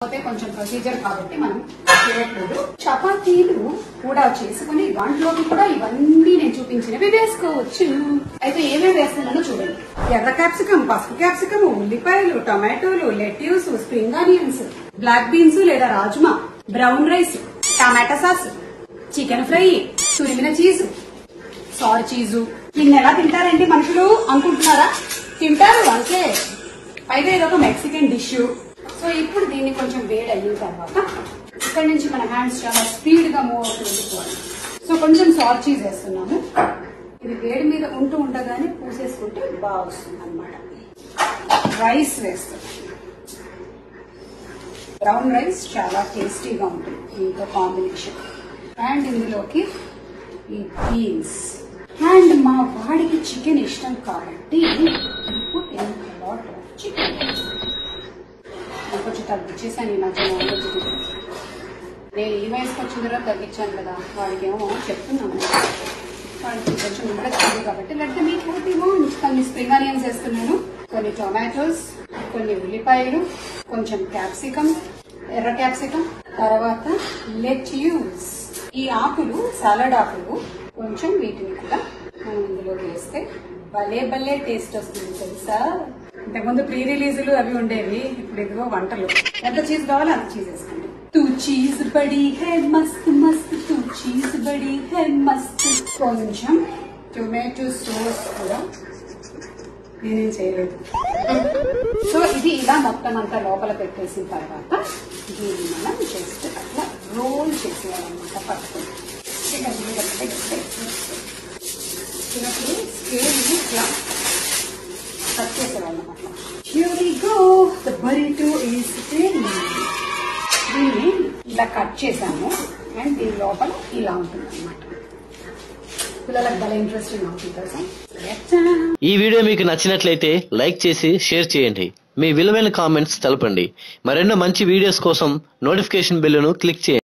అయితే కొంచెం ప్రొసీజర్ కాబట్టి మనం చేయట్లేదు చపాతీలు కూడా చేసుకుని దాంట్లోకి కూడా ఇవన్నీ నేను చూపించినవి వేసుకోవచ్చు అయితే ఏమేమి వేస్తున్నానో చూడండి ఎర్ర క్యాప్సికం పసుపు క్యాప్సికం ఉల్లిపాయలు టొమాటోలు lettuce spring onions black beans లేదా rajma brown rice tomato sauce chicken fry తురిమిన చీజ్ సార్ చీజు దీన్ని ఎలా తింటారండి మనుషులు అనుకుంటున్నారా తింటారు అంతే పైగా ఇది ఒక మెక్సికన్ డిష్ సో ఇప్పుడు దీన్ని కొంచెం వేడి అయిన తర్వాత ఇక్కడ నుంచి మన హ్యాండ్స్ చాలా స్పీడ్ గా మూవ్ అవుతూ వెళ్ళిపోవాలి సో కొంచెం సార్ చీజ్ వేస్తున్నాము ఇది వేడి మీద ఉంటూ ఉండగానే పూసేసుకుంటే బాగా వస్తుంది అనమాట రైస్ వేస్తున్నాం బ్రౌన్ రైస్ చాలా టేస్టీగా ఉంటుంది దీంతో కాంబినేషన్ అండ్ ఇందులోకి ఈ బీన్స్ అండ్ మా వాడికి చికెన్ ఇష్టం కాబట్టి చికెన్ కొంచెం తగ్గించేసాను ఈ మధ్య నాన్ వెజ్ తినడం. నేను ఈ వయసుకి వచ్చిన తర్వాత తగ్గించాను కదా వాడికి ఏమో చెప్తున్నాను వాడికి కొంచెం ఇంట్రెస్ట్ ఉంది కాబట్టి లేకపోతే మీకు ఏమో కొన్ని స్ప్రింగ్ ఆనియన్స్ వేస్తున్నాను కొన్ని టొమాటోస్ కొన్ని ఉల్లిపాయలు కొంచెం క్యాప్సికం ఎర్ర క్యాప్సికం తర్వాత లెట్యూస్ ఈ ఆకులు సాలడ్ ఆకులు కొంచెం వీటిని కూడా మనం ఇందులోకి వేస్తే భలే భలే టేస్ట్ వస్తుంది తెలుసా ఇంతకుముందు ప్రీ రిలీజులు అవి ఉండేవి ఇప్పుడు ఇదిగో వంటలు ఎంత చీజ్ కావాలో అంత చీజ్ వేసుకోండి తూ చీజ్ బడి హే మస్త్ మస్త్ తూ చీజ్ బడి హే మస్త్ కొంచెం టొమాటో సోస్ కూడా నేనేం చేయలేదు సో ఇది ఇలా మొత్తం అంతా లోపల పెట్టేసిన తర్వాత దీన్ని మనం జస్ట్ అట్లా రోల్ చేసేయాలన్నమాట పట్టుకుని చిన్నప్పుడు స్కేల్ ఇట్లా కట్ చేసేవాళ్ళం అట్లా Here we go. The burrito is ready. దీన్ని ఇలా కట్ చేసాము అండ్ దీని లోపల ఇలా ఉంటుంది అనమాట పిల్లలకు భలే ఇంట్రెస్టింగ్ అవుతుంది తెలుసా ఈ వీడియో మీకు నచ్చినట్లయితే లైక్ చేసి షేర్ చేయండి మీ విలువైన కామెంట్స్ తెలపండి మరెన్నో మంచి వీడియోస్ కోసం నోటిఫికేషన్ బెల్లును క్లిక్ చేయండి